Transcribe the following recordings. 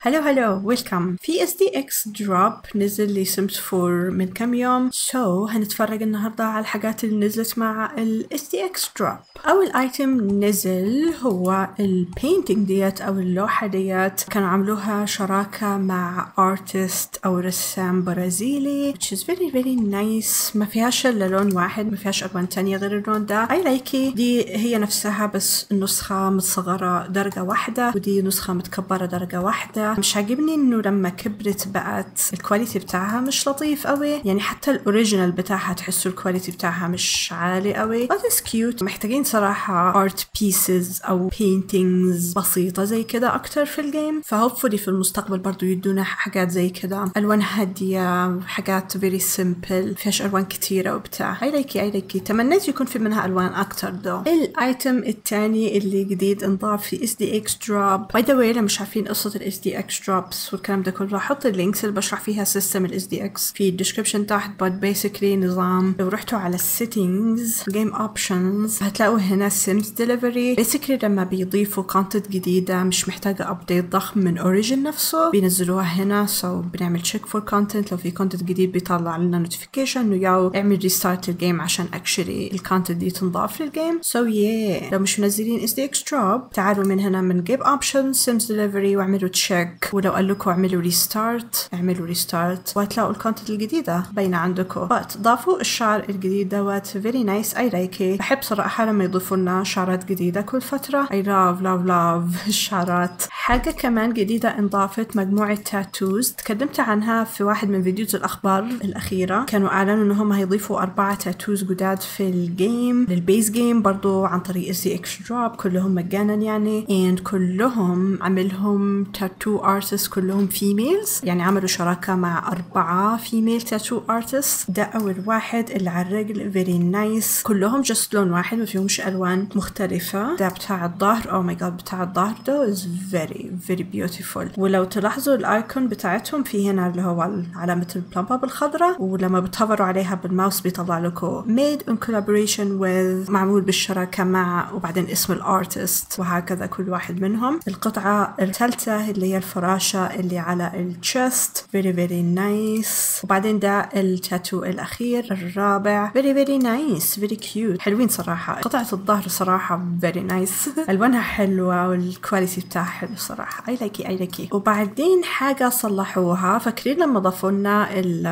هلو هلو ويلكم في اس دي اكس دروب نزل لي سيمز 4 من كم يوم سو so, هنتفرج النهارده على الحاجات اللي نزلت مع الاس دي اكس دروب اول ايتم نزل هو البينتينج ديت او اللوحه ديت كانوا عملوها شراكه مع ارتست او رسام برازيلي which is very very nice ما فيهاش الا لون واحد ما فيهاش الوان تانية غير اللون ده اي لايكي دي هي نفسها بس النسخه متصغره درجه واحده ودي نسخه متكبره درجه واحده مش عاجبني انه لما كبرت بقت الكواليتي بتاعها مش لطيف قوي يعني حتى الاوريجينال بتاعها تحسوا الكواليتي بتاعها مش عالي قوي but it's cute محتاجين صراحة art pieces او paintings بسيطة زي كده اكتر في الجيم فهوبفولي في المستقبل برضو يدونا حاجات زي كده الوان هادية حاجات very simple فيهاش الوان كتيرة وبتاع اي لايكي اي لايكي تمنيت يكون في منها الوان اكتر دو الايتم التاني اللي جديد انضاف في اس دي اكس دروب باي ذا واي لو مش عارفين قصة الاس دي اكس دروبس والكلام ده كله هحط اللينكس اللي بشرح فيها سيستم الاس دي اكس في الديسكربشن تحت but basically نظام لو رحتوا على السيتنجز جيم اوبشنز هتلاقوا هنا سيمز ديليفري basically لما بيضيفوا كونتنت جديدة مش محتاجة ابديت ضخم من اوريجن نفسه بينزلوها هنا سو so بنعمل تشيك فور كونتنت لو في كونتنت جديد بيطلع لنا نوتيفيكيشن انه ياو اعمل ريستارت الجيم عشان اكشلي الكونتنت دي تنضاف للجيم سو so yeah لو مش منزلين اس دي اكس دروب تعالوا من هنا من جيم اوبشن سيمز ديليفري واعملوا تشيك ولو قال لكم اعملوا ريستارت اعملوا ريستارت وهتلاقوا الكونتنت الجديدة باينة عندكم بس ضافوا الشعر الجديد دوت فيري نايس اي لايك بحب صراحة لما يضيفوا لنا شعرات جديدة كل فترة اي لاف لاف لاف الشعرات حاجة كمان جديدة انضافت مجموعة تاتوز تكلمت عنها في واحد من فيديوز الاخبار الاخيرة كانوا اعلنوا ان هم هيضيفوا اربعة تاتوز جداد في الجيم للبيس جيم برضو عن طريق اس اكس دروب كلهم مجانا يعني and كلهم عملهم تاتو ارتست كلهم فيميلز يعني عملوا شراكة مع أربعة فيميل تاتو ارتست ده أول واحد اللي على الرجل فيري نايس كلهم جست لون واحد ما فيهمش ألوان مختلفة ده بتاع الظهر أو ماي جاد بتاع الظهر ده is very very beautiful ولو تلاحظوا الأيكون بتاعتهم في هنا اللي هو علامة البلمبة بالخضرة ولما بتهبروا عليها بالماوس بيطلع لكم made in collaboration with معمول بالشراكة مع وبعدين اسم الارتست وهكذا كل واحد منهم القطعة الثالثة اللي هي الفراشة اللي على الشست very very nice وبعدين ده التاتو الأخير الرابع very very nice very cute حلوين صراحة قطعة الظهر صراحة very nice ألوانها حلوة والكواليتي بتاعها حلو صراحة I like it I like it وبعدين حاجة صلحوها فاكرين لما ضافوا لنا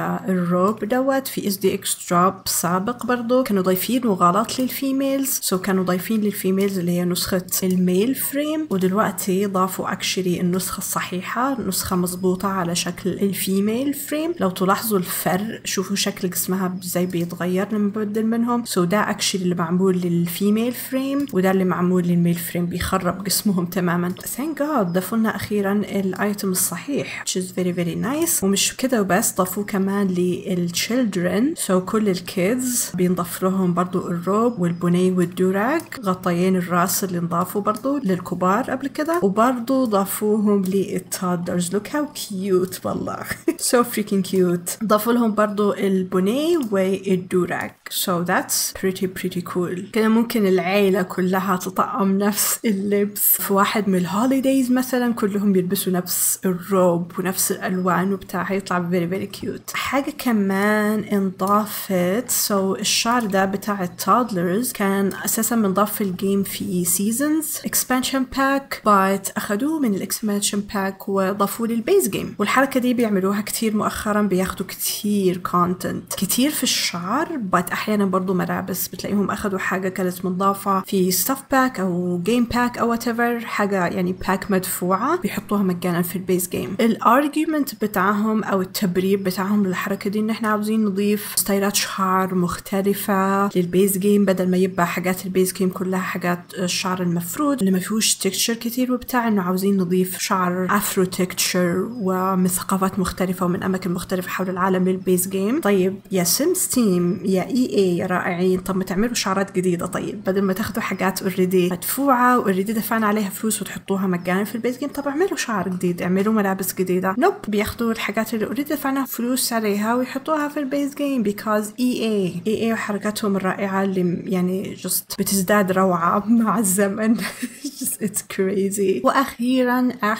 الروب دوت في اس دي اكس دروب سابق برضو كانوا ضايفين وغلط للفيميلز سو so كانوا ضايفين للفيميلز اللي هي نسخة الميل فريم ودلوقتي ضافوا اكشلي النسخة الصحيحة نسخة مظبوطة على شكل الفيميل فريم لو تلاحظوا الفرق شوفوا شكل جسمها ازاي بيتغير لما ببدل منهم سو so ده اكشلي اللي معمول للفيميل فريم وده اللي معمول للميل فريم بيخرب جسمهم تماما ثانك جاد ضافوا لنا اخيرا الايتم الصحيح which is very very nice ومش كده وبس ضافوه كمان للchildren سو so كل الكيدز بينضاف لهم برضو الروب والبوني والدوراج غطيين الراس اللي انضافوا برضو للكبار قبل كده وبرضو ضافوهم للتادرز لوك هاو كيوت والله سو فريكين كيوت ضافوا لهم برضو البوني والدوراج so that's pretty pretty cool كده ممكن العيلة كلها تطقم نفس اللبس في واحد من الهوليديز مثلا كلهم يلبسوا نفس الروب ونفس الألوان وبتاع هيطلع very very cute حاجة كمان انضافت so الشعر ده بتاع التادلرز كان أساسا منضاف في الجيم في seasons expansion pack but أخدوه من الاكسبانشن باك وضافوه للبيز جيم والحركة دي بيعملوها كتير مؤخرا بياخدوا كتير كونتنت كتير في الشعر but أحيانا برضو ملابس بتلاقيهم أخدوا حاجة كانت منضافة في ستاف باك أو جيم باك أو whatever حاجة يعني باك مدفوعة بيحطوها مجانا في البيز جيم الارجيومنت بتاعهم أو التبرير بتاعهم للحركة دي إن إحنا عاوزين نضيف ستايلات شعر مختلفة للبيز جيم بدل ما يبقى حاجات البيز جيم كلها حاجات الشعر المفروض اللي ما فيهوش تكتشر كتير وبتاع إنه عاوزين نضيف شعر افرو تكتشر ومن ثقافات مختلفة ومن أماكن مختلفة حول العالم للبيز جيم طيب يا سيمز تيم يا اي اي يا رائعين طب ما تعملوا شعارات جديدة طيب بدل ما تاخدوا حاجات اوريدي مدفوعة واوريدي دفعنا عليها فلوس وتحطوها مجانا في البيز جيم طب اعملوا شعر جديد اعملوا ملابس جديدة نوب بياخدوا الحاجات اللي اوريدي دفعنا فلوس عليها ويحطوها في البيز جيم because اي اي اي اي وحركاتهم الرائعة اللي يعني just بتزداد روعة مع الزمن just it's crazy واخيرا اخر حاجة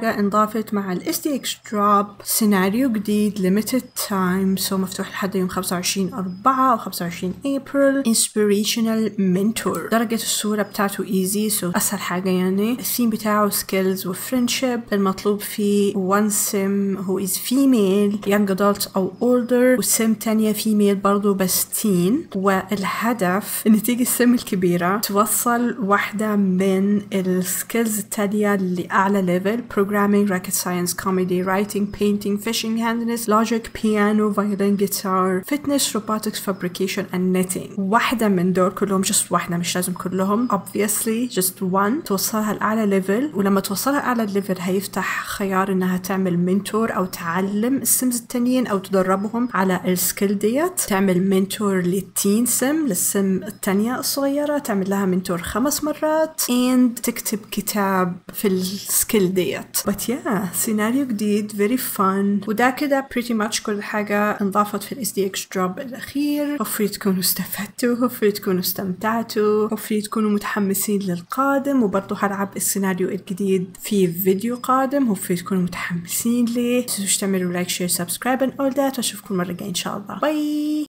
حاجة انضافت مع ال SDX Drop سيناريو جديد limited time so مفتوح لحد يوم 25 4 أو 25 April inspirational mentor درجة الصورة بتاعته easy so أسهل حاجة يعني الثيم بتاعه skills و friendship المطلوب فيه one sim who is female young adult أو older وسم تانية female برضو بس teen والهدف إن تيجي السم الكبيرة توصل واحدة من السكيلز التالية لأعلى ليفل programming rocket science comedy writing painting fishing handiness logic piano violin guitar fitness robotics fabrication and knitting واحدة من دول كلهم just واحدة مش لازم كلهم obviously just one توصلها لأعلى ليفل ولما توصلها أعلى ليفل هيفتح خيار إنها تعمل منتور أو تعلم السيمز التانيين أو تدربهم على السكيل ديت تعمل منتور للتين سم للسم التانية الصغيرة تعمل لها منتور خمس مرات and تكتب كتاب في السكيل ديت but yeah سيناريو جديد very fun وده كده pretty much كل حاجة انضافت في ال SDX drop الأخير hopefully تكونوا استفدتوا hopefully تكونوا استمتعتوا hopefully تكونوا متحمسين للقادم وبرضه هلعب السيناريو الجديد في فيديو قادم hopefully تكونوا متحمسين ليه تنسوش تعملوا لايك شير سبسكرايب and all that واشوفكم المرة الجاية إن شاء الله باي